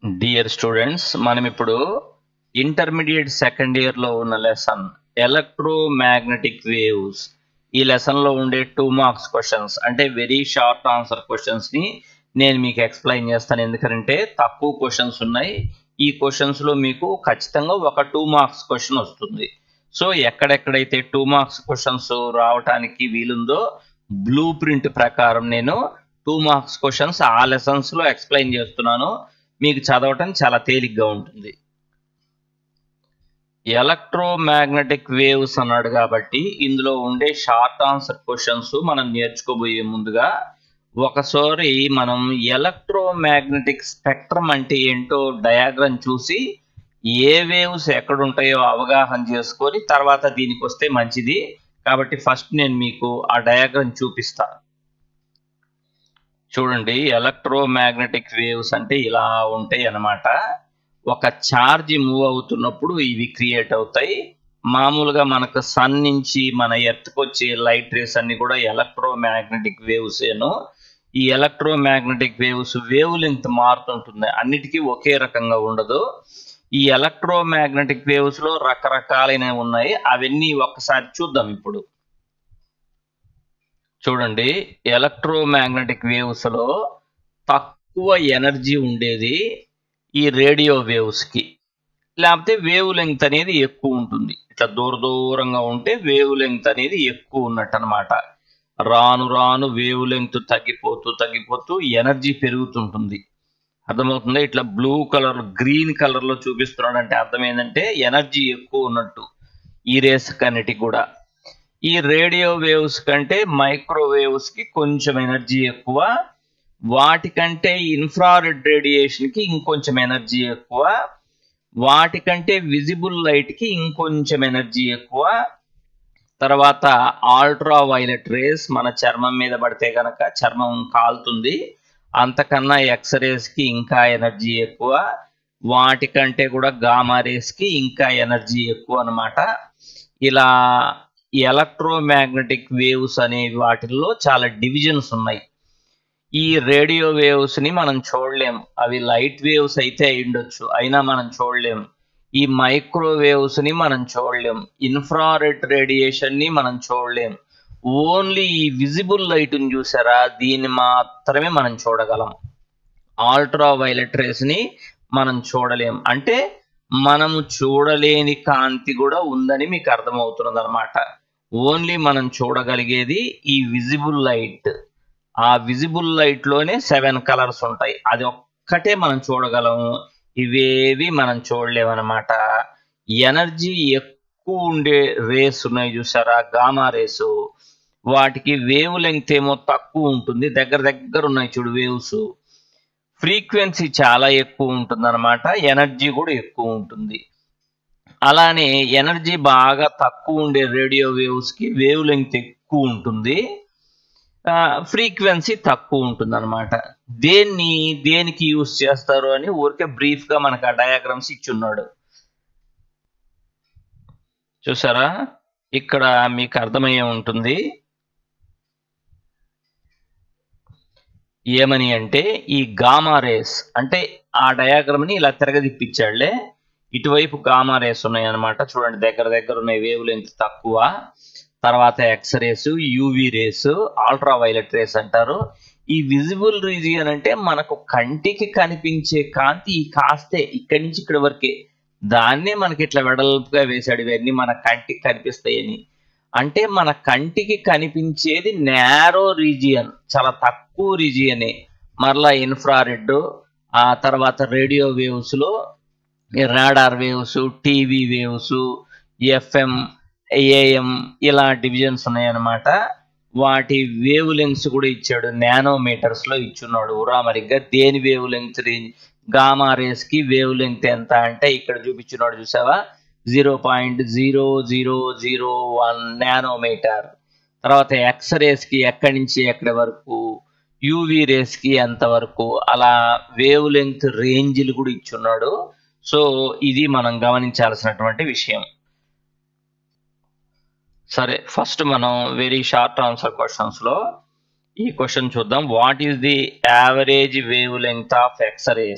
dear students మనం ఇప్పుడు intermediate second year లో ఉన్న లెసన్ ఎలక్ట్రోమాగ్నెటిక్ వేవ్స్ ఈ లెసన్ లో ఉండే టూ మార్క్స్ క్వశ్చన్స్ అంటే వెరీ షార్ట్ ఆన్సర్ క్వశ్చన్స్ ని నేను మీకు ఎక్స్ప్లెయిన్ చేస్తాను ఎందుకంటే తక్కువ క్వశ్చన్స్ ఉన్నాయి ఈ క్వశ్చన్స్ లో మీకు ఖచ్చితంగా ఒక టూ మార్క్స్ క్వశ్చన్ వస్తుంది సో ఎక్కడెక్కడైతే టూ మార్క్స్ క్వశ్చన్స్ రావటానికి వీలుందో బ్లూ ప్రింట్ ప్రకారం నేను టూ మార్క్స్ క్వశ్చన్స్ ఆ లెసన్స్ లో ఎక్స్ప్లెయిన్ చేస్తున్నాను మీకు చదవటం చాలా తేలిగ్గా ఉంటుంది ఎలక్ట్రోమాగ్నెటిక్ వేవ్స్ అన్నాడు కాబట్టి ఇందులో ఉండే షార్ట్ ఆన్సర్ క్వశ్చన్స్ మనం నేర్చుకోబోయే ముందుగా ఒకసారి మనం ఎలక్ట్రోమాగ్నెటిక్ స్పెక్ట్రమ్ అంటే ఏంటో డయాగ్రామ్ చూసి ఏ వేవ్స్ ఎక్కడ ఉంటాయో అవగాహన చేసుకొని తర్వాత దీనికి వస్తే మంచిది కాబట్టి ఫస్ట్ నేను మీకు ఆ డయాగ్రామ్ చూపిస్తాను చూడండి ఎలక్ట్రోమాగ్నెటిక్ వేవ్స్ అంటే ఇలా ఉంటాయి అన్నమాట ఒక ఛార్జ్ మూవ్ అవుతున్నప్పుడు ఇవి క్రియేట్ అవుతాయి మామూలుగా మనకు సన్ నుంచి మన ఎర్త్కి వచ్చే లైట్ రేస్ అన్ని కూడా ఎలక్ట్రోమాగ్నెటిక్ వేవ్స్ ఏను ఈ ఎలక్ట్రోమాగ్నెటిక్ వేవ్స్ వేవ్ లెంగ్త్ మారుతుంటుంది అన్నిటికీ ఒకే రకంగా ఉండదు ఈ ఎలక్ట్రోమాగ్నెటిక్ వేవ్స్ లో రకరకాలైనవి ఉన్నాయి అవన్నీ ఒక్కసారి చూద్దాం ఇప్పుడు చూడండి ఎలక్ట్రోమాగ్నెటిక్ వేవ్స్ లో తక్కువ ఎనర్జీ ఉండేది ఈ రేడియో వేవ్స్ కి లేకపోతే వేవ్ లెంగ్త్ అనేది ఎక్కువ ఉంటుంది ఇట్లా దూర దూరంగా ఉంటే వేవ్ లెంగ్త్ అనేది ఎక్కువ ఉన్నట్టు అనమాట రాను రాను వేవ్ లెంగ్త్ తగ్గిపోతూ తగ్గిపోతూ ఎనర్జీ పెరుగుతుంటుంది అర్థమవుతుంది ఇట్లా బ్లూ కలర్ గ్రీన్ కలర్ లో చూపిస్తున్నాడు అంటే అర్థం ఏంటంటే ఎనర్జీ ఎక్కువ ఉన్నట్టు ఈ రేస్ కన్నిటికి కూడా ఈ రేడియో వేవ్స్ కంటే మైక్రోవేవ్స్ కి కొంచెం ఎనర్జీ ఎక్కువ వాటికంటే ఇన్ఫ్రారెడ్ రేడియేషన్ కి ఇంకొంచెం ఎనర్జీ ఎక్కువ వాటికంటే విజిబుల్ లైట్ కి ఇంకొంచెం ఎనర్జీ ఎక్కువ తర్వాత ఆల్ట్రా వైలెట్ రేస్ మన చర్మం మీద పడితే కనుక చర్మం కాలుతుంది అంతకన్నా ఎక్స్రేస్ కి ఇంకా ఎనర్జీ ఎక్కువ వాటికంటే కూడా గామా రేస్ కి ఇంకా ఎనర్జీ ఎక్కువ అనమాట ఇలా ఎలక్ట్రోమాగ్నెటిక్ వేవ్స్ అనే వాటిల్లో చాలా డివిజన్స్ ఉన్నాయి ఈ రేడియో వేవ్స్ ని మనం చూడలేం అవి లైట్ వేవ్స్ అయితే అయ్యుండొచ్చు అయినా మనం చూడలేం ఈ మైక్రోవేవ్స్ ని మనం చూడలేం ఇన్ఫ్రారెడ్ రేడియేషన్ ని మనం చూడలేం ఓన్లీ ఈ విజిబుల్ లైట్ ని చూసారా దీన్ని మాత్రమే మనం చూడగలం ఆల్ట్రా వైలెట్ రేస్ ని మనం చూడలేం అంటే మనము చూడలేని కాంతి కూడా ఉందని మీకు అర్థమవుతున్నది అనమాట ఓన్లీ మనం చూడగలిగేది ఈ విజిబుల్ లైట్ ఆ విజిబుల్ లైట్ లోనే సెవెన్ కలర్స్ ఉంటాయి అది ఒక్కటే మనం చూడగలము ఇవేవి మనం చూడలేమన్నమాట ఎనర్జీ ఎక్కువ ఉండే రేస్ ఉన్నాయి చూసారా గామా రేసు వాటికి వేవ్ లెంగ్త్ ఏమో తక్కువ ఉంటుంది దగ్గర దగ్గర ఉన్నాయి చూడు వేవ్స్ ఫ్రీక్వెన్సీ చాలా ఎక్కువ ఉంటుంది అనమాట ఎనర్జీ కూడా ఎక్కువ ఉంటుంది అలానే ఎనర్జీ బాగా తక్కువ ఉండే రేడియో వేవ్స్ కి వేవ్ లెంగ్త్ ఎక్కువ ఉంటుంది ఫ్రీక్వెన్సీ తక్కువ ఉంటుంది అనమాట దేన్ని దేనికి యూస్ చేస్తారు అని ఊరికే బ్రీఫ్ గా మనకు ఆ డయాగ్రామ్స్ ఇచ్చున్నాడు చూసారా ఇక్కడ మీకు అర్థమయ్యే ఉంటుంది ఏమని అంటే ఈ గామా రేస్ అంటే ఆ డయాగ్రామ్ ని ఇలా తిరగదిప్పించాడులే ఇటువైపు గామా రేస్ ఉన్నాయి అనమాట చూడండి దగ్గర దగ్గర ఉన్నాయి వేవ్ లెంత్ తక్కువ తర్వాత X rays UV rays ultraviolet rays అంటారు ఈ విజిబుల్ రీజియన్ అంటే మనకు కంటికి కనిపించే కాంతి ఈ కాస్తే ఇక్కడి నుంచి ఇక్కడి వరకే దాన్నే మనకి ఇట్లా వెడల్పుగా వేశాడు ఇవన్నీ మన కంటికి కనిపిస్తాయని అంటే మన కంటికి కనిపించేది నేరో రీజియన్ చాలా తక్కువ రీజియనే మరలా ఇన్ఫ్రారెడ్ ఆ తర్వాత రేడియో వేవ్స్ లో radar waves TV waves FM AM ఇలా డివిజన్స్ ఉన్నాయన్నమాట వాటి వేవ్ లెంగ్స్ కూడా ఇచ్చాడు నానోమీటర్స్ లో ఇచ్చున్నాడు ఉరామరిగ్గా దేని wavelength range gamma rays కి వేవ్ లెంగ్త్ ఎంత అంటే ఇక్కడ చూపించున్నాడు చూసావా zero point zero zero zero one nanometre తర్వాత ఎక్స్ రేస్ కి ఎక్కడి నుంచి ఎక్కడి వరకు యూవి రేస్ కి ఎంత వరకు అలా వేవ్ లెంగ్త్ రేంజ్లు కూడా ఇచ్చున్నాడు సో ఇది మనం గమనించాల్సినటువంటి విషయం సరే ఫస్ట్ మనం వెరీ షార్ట్ ఆన్సర్ క్వశ్చన్స్ లో ఈ క్వశ్చన్ చూద్దాం what is the average wavelength of X rays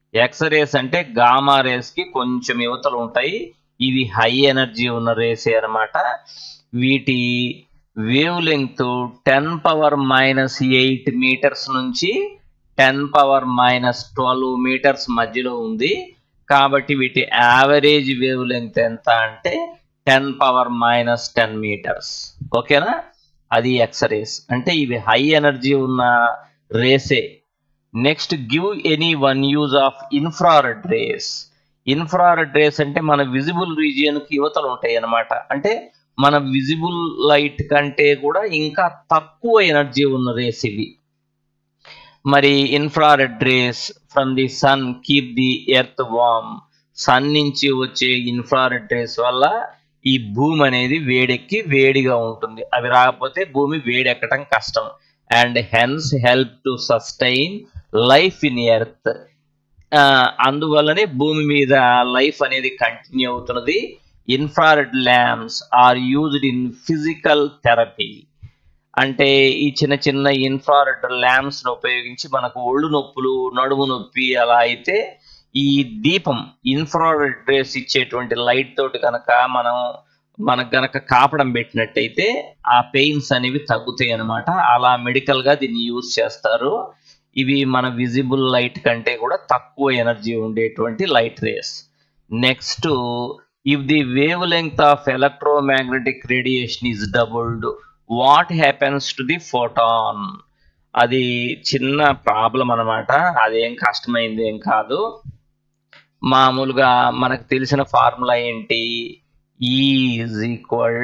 X rays అంటే గామా రేస్ కి కొంచెం యువతలు ఉంటాయి ఇవి హై ఎనర్జీ ఉన్న రేసే అన్నమాట వీటి wavelength ten power minus eight metres నుంచి ten power minus twelve metres మధ్యలో ఉంది కాబట్టి వీటి యావరేజ్ వేవ్ లెంగ్త్ ఎంత అంటే ten power minus ten metres ఓకేనా అది ఎక్స్ రేస్ అంటే ఇవి హై ఎనర్జీ ఉన్న రేసే next give any one use of infrared rays infrared rays అంటే మన విజిబుల్ రీజియన్ కి యువతలు ఉంటాయి అన్నమాట అంటే మన విజిబుల్ లైట్ కంటే కూడా ఇంకా తక్కువ ఎనర్జీ ఉన్న రేస్ ఇవి మరి infrared rays from the sun keep the earth warm sun నుంచి వచ్చే ఇన్ఫ్రారెడ్ రేస్ వల్ల ఈ భూమి అనేది వేడెక్కి వేడిగా ఉంటుంది అవి రాకపోతే భూమి వేడెక్కడం కష్టం and hence help to sustain life in earth అందువల్లనే భూమి మీద లైఫ్ అనేది కంటిన్యూ అవుతున్నది infrared lamps are used in physical therapy అంటే ఈ చిన్న చిన్న ఇన్ఫ్రారెడ్ ల్యాంప్స్ ను ఉపయోగించి మనకు ఒళ్ళు నొప్పులు నడుము నొప్పి అలా అయితే ఈ దీపం ఇన్ఫ్రారెడ్ రేస్ ఇచ్చేటువంటి లైట్ తోటి కనుక మనం మనకు గనక కాపడం పెట్టినట్టయితే ఆ పెయిన్స్ అనేవి తగ్గుతాయి అనమాట అలా మెడికల్ గా దీన్ని యూజ్ చేస్తారు ఇవి మన విజిబుల్ లైట్ కంటే కూడా తక్కువ ఎనర్జీ ఉండేటువంటి light rays next if the wavelength of electromagnetic radiation is doubled what happens to the photon అది చిన్న ప్రాబ్లం అనమాట అదేం కష్టమైంది ఏం కాదు మామూలుగా మనకు తెలిసిన ఫార్ములా ఏంటి ఈజ్ ఈక్వల్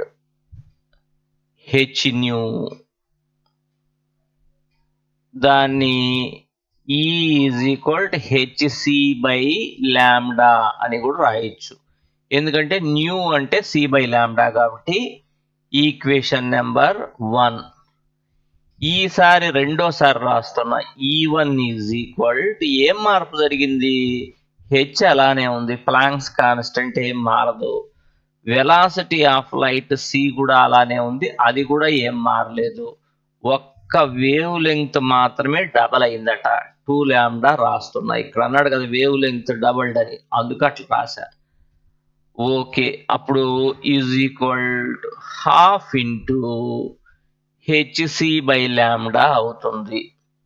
హెచ్ న్యూ దాన్ని is equal to h c by lambda అని కూడా రాయొచ్చు ఎందుకంటే న్యూ అంటే సి బై ల్యాండా కాబట్టి ఈక్వేషన్ నెంబర్ వన్ ఈసారి రెండోసారి రాస్తున్నా ఈ వన్ ఈజ్ ఈక్వల్ టు ఏం మార్పు జరిగింది హెచ్ అలానే ఉంది ప్లాంక్స్ కాన్స్టెంట్ ఏం మారదు వెలాసిటీ ఆఫ్ లైట్ సి కూడా అలానే ఉంది అది కూడా ఏం మారలేదు ఒక్క వేవ్ లెంగ్త్ మాత్రమే డబల్ అయిందట టూ ల్యాండా రాస్తున్నా ఇక్కడ అన్నాడు కదా వేవ్ లెంగ్త్ డబల్డ్ అని అందుకు అట్లా రాశా ఓకే అప్పుడు is equal half into h c by lambda అవుతుంది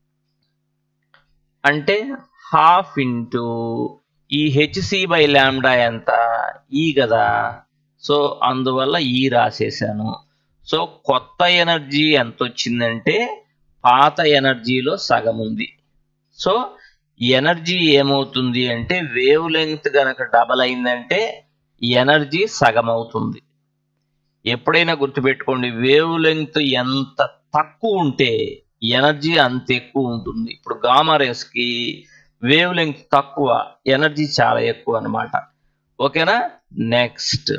అంటే హాఫ్ ఇంటూ ఈ హెచ్సి బై ల్యాండా ఎంత ఈ కదా సో అందువల్ల ఈ రాసేసాను సో కొత్త ఎనర్జీ ఎంత వచ్చిందంటే పాత ఎనర్జీలో సగం ఉంది సో ఎనర్జీ ఏమవుతుంది అంటే వేవ్ లెంగ్త్ గనక డబల్ అయిందంటే ఎనర్జీ సగం అవుతుంది ఎప్పుడైనా గుర్తుపెట్టుకోండి వేవ్ లెంగ్త్ ఎంత తక్కువ ఉంటే ఎనర్జీ అంత ఎక్కువ ఉంటుంది ఇప్పుడు గామా రేస్ కి వేవ్ లెంగ్త్ తక్కువ ఎనర్జీ చాలా ఎక్కువ అన్నమాట ఓకేనా next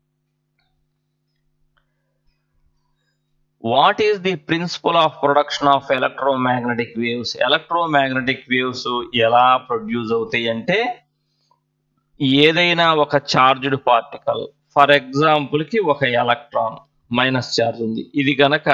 what is the principle of production of electromagnetic waves electromagnetic waves ఎలా ప్రొడ్యూస్ అవుతాయి అంటే ఏదైనా ఒక చార్జ్డ్ పార్టికల్ ఫర్ ఎగ్జాంపుల్ కి ఒక ఎలక్ట్రాన్ మైనస్ చార్జ్ ఉంది ఇది గనక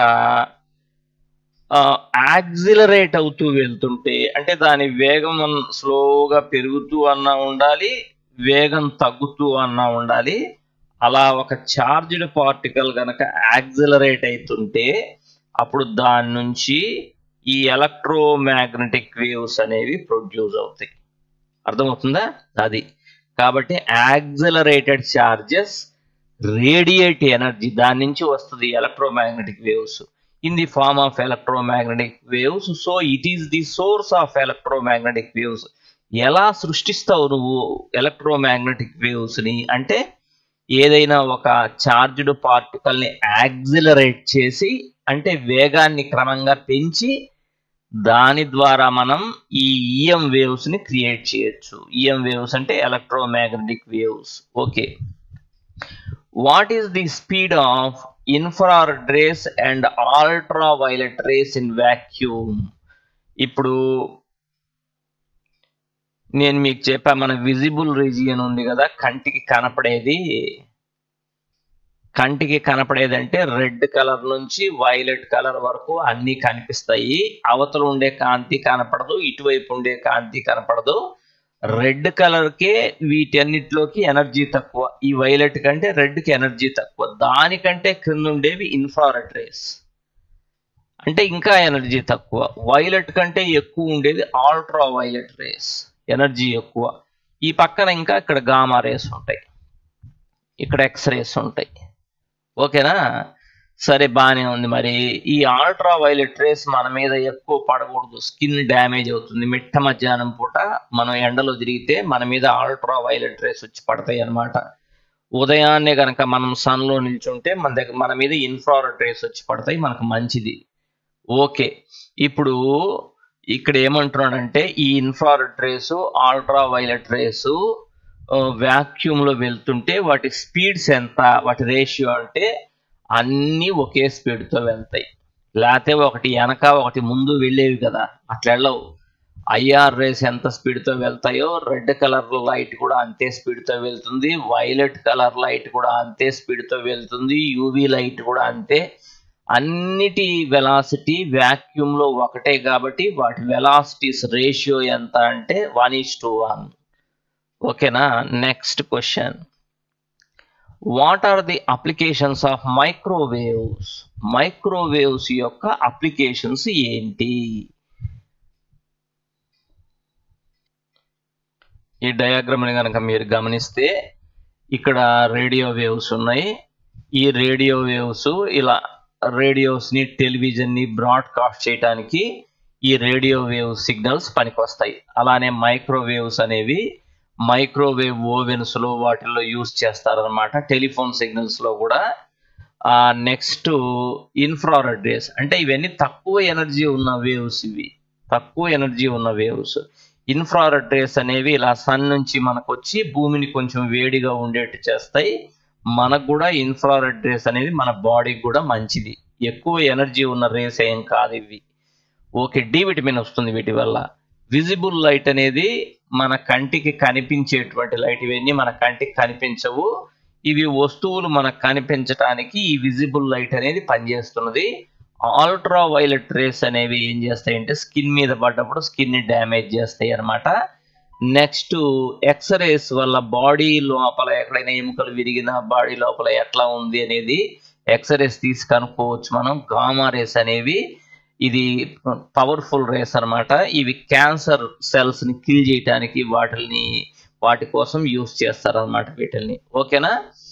యాక్సిలరేట్ అవుతూ వెళ్తుంటే అంటే దాని వేగం స్లోగా పెరుగుతూ అన్నా ఉండాలి వేగం తగ్గుతూ అన్నా ఉండాలి అలా ఒక చార్జ్డ్ పార్టికల్ గనక యాక్సిలరేట్ అవుతుంటే అప్పుడు దాని నుంచి ఈ ఎలక్ట్రోమాగ్నెటిక్ వేవ్స్ అనేవి ప్రొడ్యూస్ అవుతాయి అర్థమవుతుందా అది కాబట్టి యాక్సిలరేటెడ్ చార్జెస్ రేడియేట్ ఎనర్జీ దాని నుంచి వస్తుంది electromagnetic waves in the form of electromagnetic waves so it is the source of electromagnetic waves ఎలా సృష్టిస్తావు నువ్వు ఎలక్ట్రోమాగ్నెటిక్ వేవ్స్ ని అంటే ఏదైనా ఒక చార్జ్డ్ పార్టికల్ ని యాక్సిలరేట్ చేసి అంటే వేగాన్ని క్రమంగా పెంచి దాని ద్వారా మనం ఈ ఈఎం వేవ్స్ ని క్రియేట్ చేయొచ్చు ఈఎం వేవ్స్ అంటే electromagnetic waves okay what is the speed of infrared rays and ultraviolet rays in vacuum ఇప్పుడు నేను మీకు చెప్పా మన విజిబుల్ రీజియన్ ఉంది కదా కంటికి కనపడేది కంటికి కనపడేది అంటే రెడ్ కలర్ నుంచి వైలెట్ కలర్ వరకు అన్ని కనిపిస్తాయి అవతల ఉండే కాంతి కనపడదు ఇటువైపు ఉండే కాంతి కనపడదు రెడ్ కలర్కే వీటన్నిటిలోకి ఎనర్జీ తక్కువ ఈ వైలెట్ కంటే రెడ్కి ఎనర్జీ తక్కువ దానికంటే క్రింద ఉండేవి ఇన్ఫ్రారెడ్ రేస్ అంటే ఇంకా ఎనర్జీ తక్కువ వైలెట్ కంటే ఎక్కువ ఉండేది ఆల్ట్రా వైలెట్ రేస్ ఎనర్జీ ఎక్కువ ఈ పక్కన ఇంకా ఇక్కడ గామా రేస్ ఉంటాయి ఇక్కడ ఎక్స్ రేస్ ఉంటాయి ఓకేనా సరే బాగానే ఉంది మరి ఈ అల్ట్రా వైలెట్ రేస్ మన మీద ఎక్కువ పడకూడదు స్కిన్ డ్యామేజ్ అవుతుంది మిట్ట మధ్యాహ్నం పూట మనం ఎండలో తిరిగితే మన మీద అల్ట్రా వైలెట్ రేస్ వచ్చి పడతాయి అన్నమాట ఉదయాన్నే కనుక మనం సన్లో నిల్చుంటే మన దగ్గర మన మీద ఇన్ఫ్రారెడ్ రేస్ వచ్చి పడతాయి మనకు మంచిది ఓకే ఇప్పుడు ఇక్కడ ఏమంటున్నాడంటే ఈ infrared rays ultraviolet rays వ్యాక్యూమ్లో వెళ్తుంటే వాటి స్పీడ్స్ ఎంత వాటి రేషియో అంటే అన్నీ ఒకే స్పీడ్తో వెళ్తాయి లేకపోతే ఒకటి వెనక ఒకటి ముందు వెళ్ళేవి కదా అట్లా వెళ్ళవు ఐఆర్ రేస్ ఎంత స్పీడ్తో వెళ్తాయో రెడ్ కలర్ లైట్ కూడా అంతే స్పీడ్తో వెళ్తుంది వైలెట్ కలర్ లైట్ కూడా అంతే స్పీడ్తో వెళ్తుంది యూవీ లైట్ కూడా అంతే అన్నిటి వెలాసిటీ వ్యాక్యూమ్లో ఒకటే కాబట్టి వాటి వెలాసిటీస్ రేషియో ఎంత అంటే వన్ ఈస్ టు వన్ ఓకేనా next question what are the applications of microwaves microwaves యొక్క అప్లికేషన్స్ ఏంటి ఈ డయాగ్రామ్ని కనుక మీరు గమనిస్తే ఇక్కడ రేడియో వేవ్స్ ఉన్నాయి ఈ రేడియో వేవ్స్ ఇలా రేడియోస్ని టెలివిజన్ని బ్రాడ్కాస్ట్ చేయడానికి ఈ రేడియో వేవ్ సిగ్నల్స్ పనికొస్తాయి అలానే మైక్రోవేవ్స్ అనేవి మైక్రోవేవ్ ఓవెన్స్లో వాటిల్లో యూస్ చేస్తారనమాట టెలిఫోన్ సిగ్నల్స్లో కూడా నెక్స్ట్ ఇన్ఫ్రారెడ్ రేస్ అంటే ఇవన్నీ తక్కువ ఎనర్జీ ఉన్న వేవ్స్ ఇవి తక్కువ ఎనర్జీ ఉన్న వేవ్స్ ఇన్ఫ్రారెడ్ రేస్ అనేవి ఇలా సన్ నుంచి మనకు వచ్చి భూమిని కొంచెం వేడిగా ఉండేట్టు చేస్తాయి మనకు కూడా ఇన్ఫ్రారెడ్ రేస్ అనేది మన బాడీకి కూడా మంచిది ఎక్కువ ఎనర్జీ ఉన్న రేస్ ఏం కాదు ఇవి ఓకే డి విటమిన్ వస్తుంది వీటి వల్ల విజిబుల్ లైట్ అనేది మన కంటికి కనిపించేటువంటి లైట్ ఇవన్నీ మన కంటికి కనిపించవు ఇవి వస్తువులు మనకు కనిపించడానికి ఈ విజిబుల్ లైట్ అనేది పనిచేస్తున్నది ఆల్ట్రా వైలెట్ రేస్ అనేవి ఏం చేస్తాయంటే స్కిన్ మీద పడ్డప్పుడు స్కిన్ ని డ్యామేజ్ చేస్తాయి అనమాట నెక్స్ట్ ఎక్స్రేస్ వల్ల బాడీ లోపల ఎక్కడైనా ఎముకలు విరిగినా బాడీ లోపల ఎట్లా ఉంది అనేది ఎక్స్రేస్ తీసి కనుక్కోవచ్చు మనం గామా రేస్ అనేవి ఇది పవర్ఫుల్ రేస్ అనమాట ఇవి క్యాన్సర్ సెల్స్ ని కిల్ చేయడానికి వాటిని వాటి కోసం యూస్ చేస్తారనమాట వీటిని ఓకేనా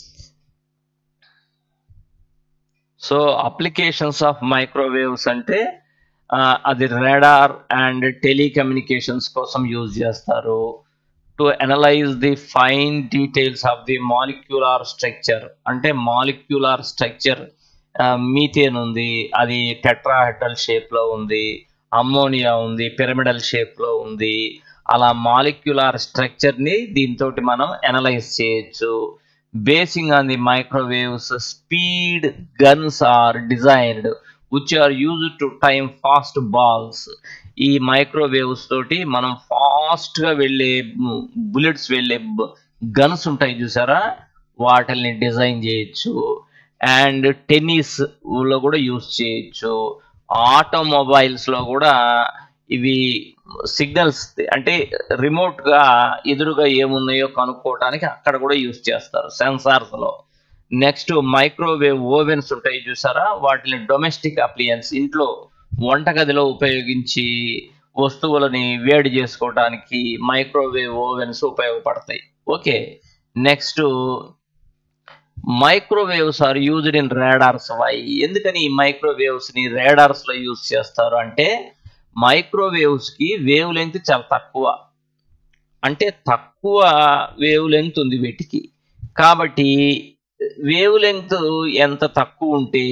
సో అప్లికేషన్స్ ఆఫ్ మైక్రోవేవ్స్ అంటే అది రాడార్ అండ్ టెలికమ్యూనికేషన్స్ కోసం యూజ్ చేస్తారు to analyse the fine details of the molecular structure అంటే మాలిక్యులార్ స్ట్రక్చర్ మీథేన్ ఉంది అది టెట్రాహెడ్రల్ షేప్లో ఉంది అమ్మోనియా ఉంది పిరమిడల్ షేప్లో ఉంది అలా మాలిక్యులార్ స్ట్రక్చర్ని దీంతో మనం అనలైజ్ చేయొచ్చు basing on the microwaves speed guns are designed which are use to time fast balls ఈ మైక్రోవేవ్స్ తోటి మనం ఫాస్ట్గా వెళ్ళే బుల్లెట్స్ వెళ్ళే గన్స్ ఉంటాయి చూసారా వాటిని డిజైన్ చేయొచ్చు అండ్ టెన్నిస్ లో కూడా యూస్ చేయొచ్చు ఆటోమొబైల్స్ లో కూడా ఇవి సిగ్నల్స్ అంటే రిమోట్ గా ఎదురుగా ఏమున్నాయో కనుక్కోవడానికి అక్కడ కూడా యూస్ చేస్తారు సెన్సార్స్ లో నెక్స్ట్ మైక్రోవేవ్ ఓవెన్స్ ఉంటాయి చూసారా వాటిని డొమెస్టిక్ అప్లియన్స్ ఇంట్లో వంటగదిలో ఉపయోగించి వస్తువులని వేడి చేసుకోవడానికి మైక్రోవేవ్ ఓవెన్స్ ఉపయోగపడతాయి okay next microwaves are used in radars why ఎందుకని ఈ మైక్రోవేవ్స్ ని రేడార్స్ లో యూజ్ చేస్తారు అంటే మైక్రోవేవ్స్ కి వేవ్ లెంత్ చాలా తక్కువ అంటే తక్కువ వేవ్ లెంత్ ఉంది వీటికి కాబట్టి వేవ్ లెంత్ ఎంత తక్కువ ఉంటే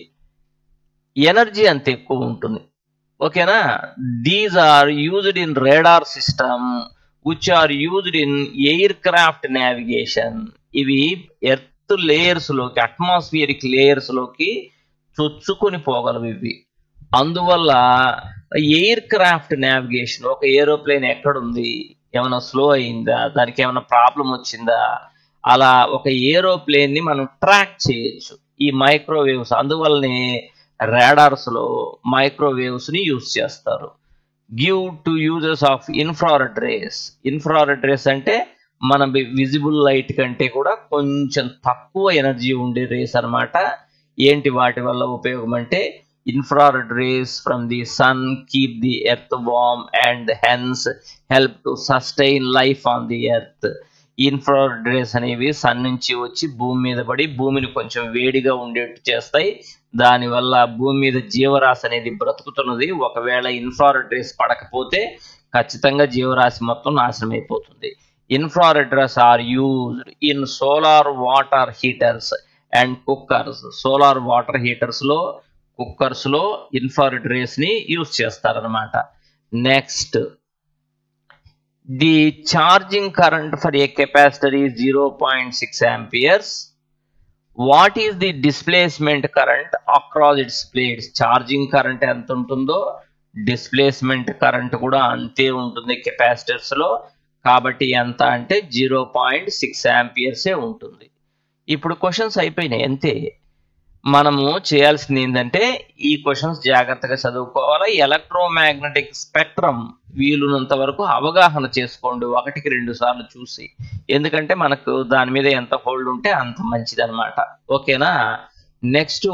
ఎనర్జీ అంత ఎక్కువ ఉంటుంది ఓకేనా these are used in radar system which are used in aircraft navigation ఇవి ఎర్త్ లేయర్స్ లోకి అట్మాస్ఫియరిక్ లేయర్స్ లోకి చొచ్చుకొని పోగలవు ఇవి అందువల్ల ఎయిర్ క్రాఫ్ట్ నావిగేషన్ ఒక ఏరోప్లేన్ ఎక్కడుంది ఏమైనా స్లో అయిందా దానికి ఏమైనా ప్రాబ్లం వచ్చిందా అలా ఒక ఏరోప్లేన్ ని మనం ట్రాక్ చేయొచ్చు ఈ మైక్రోవేవ్స్ అందువల్లనే రాడార్స్ లో మైక్రోవేవ్స్ ని యూస్ చేస్తారు give to users of infrared rays infrared rays అంటే మన విజిబుల్ లైట్ కంటే కూడా కొంచెం తక్కువ ఎనర్జీ ఉండే రేస్ అన్నమాట ఏంటి వాటి వల్ల ఉపయోగం అంటే infrared rays from the sun keep the earth warm and hence help to sustain life on the earth infrared rays అనేవి సన్ నుంచి వచ్చి భూమి మీద పడి భూమిని కొంచెం వేడిగా ఉండేట్టు చేస్తాయి దానివల్ల భూమి మీద జీవరాశి అనేది బ్రతుకుతున్నది ఒకవేళ ఇన్ఫ్రారెడ్ రేస్ పడకపోతే ఖచ్చితంగా జీవరాశి మొత్తం నాశనం అయిపోతుంది infrared rays are used in solar water heaters and cookers solar water heaters లో కుక్కర్స్ లో ఇన్ఫ్రారెడ్ రేస్ ని యూజ్ చేస్తారనమాట next the charging current for a capacitor ఈ zero point six amperes what is the displacement current across its plates charging current ఎంత ఉంటుందో displacement current కూడా అంతే ఉంటుంది కెపాసిటర్స్ లో కాబట్టి ఎంత అంటే జీరో పాయింట్ సిక్స్ ఆంపియర్సే ఉంటుంది ఇప్పుడు క్వశ్చన్స్ అయిపోయినాయి అంతే మనము చేయాల్సింది ఏంటంటే ఈ క్వశ్చన్స్ జాగ్రత్తగా చదువుకోవాలి ఎలక్ట్రోమాగ్నెటిక్ స్పెక్ట్రమ్ వీలున్నంత వరకు అవగాహన చేసుకోండి ఒకటికి రెండు సార్లు చూసి ఎందుకంటే మనకు దాని మీద ఎంత హోల్డ్ ఉంటే అంత మంచిది అనమాట ఓకేనా నెక్స్ట్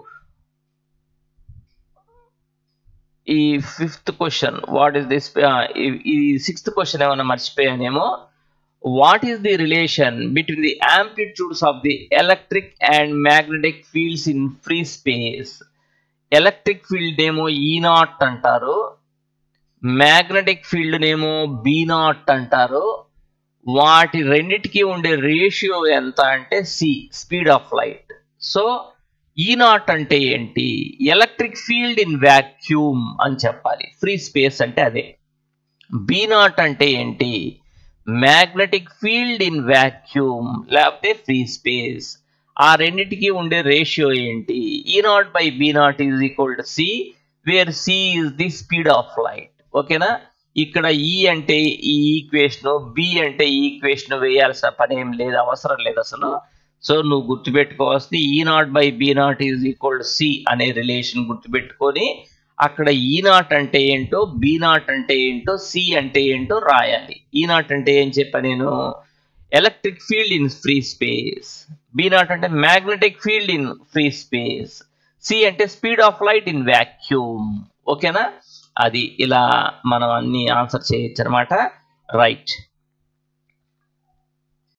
ఈ fifth question what is this ఈ సిక్స్త్ క్వశ్చన్ ఏమైనా మర్చిపోయానేమో what is the relation between the amplitudes of the electric and magnetic fields in free space electric field ఏమో ఈ నాట్ అంటారు మ్యాగ్నెటిక్ ఫీల్డ్ నేమో బీ నాట్ అంటారు వాటి రెండిటికి ఉండే రేషియో ఎంత అంటే C speed of light so E naught అంటే ఏంటి ఎలక్ట్రిక్ ఫీల్డ్ ఇన్ వ్యాక్యూమ్ అని చెప్పాలి ఫ్రీ స్పేస్ అంటే అదే బీ నాట్ అంటే ఏంటి మ్యాగ్నెటిక్ ఫీల్డ్ ఇన్ వ్యాక్యూమ్ లేకపోతే ఫ్రీ స్పేస్ ఆ రెండిటికి ఉండే రేషియో ఏంటి E naught by B naught is equal to C where C is the speed of light ఓకేనా ఇక్కడ ఈ అంటే ఈ ఈక్వేషన్ బి అంటే ఈ ఈక్వేషన్ వేయాల్సిన పని ఏం లేదు అవసరం లేదు అసలు సో నువ్వు గుర్తుపెట్టుకోవాల్సింది E naught by B naught is equal C అనే రిలేషన్ గుర్తుపెట్టుకొని అక్కడ ఈ నాట్ అంటే ఏంటో బి నాట్ అంటే ఏంటో సి అంటే ఏంటో రాయాలి ఈ నాట్ అంటే ఏం చెప్పా నేను electric field in free space B naught అంటే magnetic field in free space C అంటే speed of light in vacuum ఓకేనా అది ఇలా మనం అన్ని ఆన్సర్ చేయొచ్చు అనమాట రైట్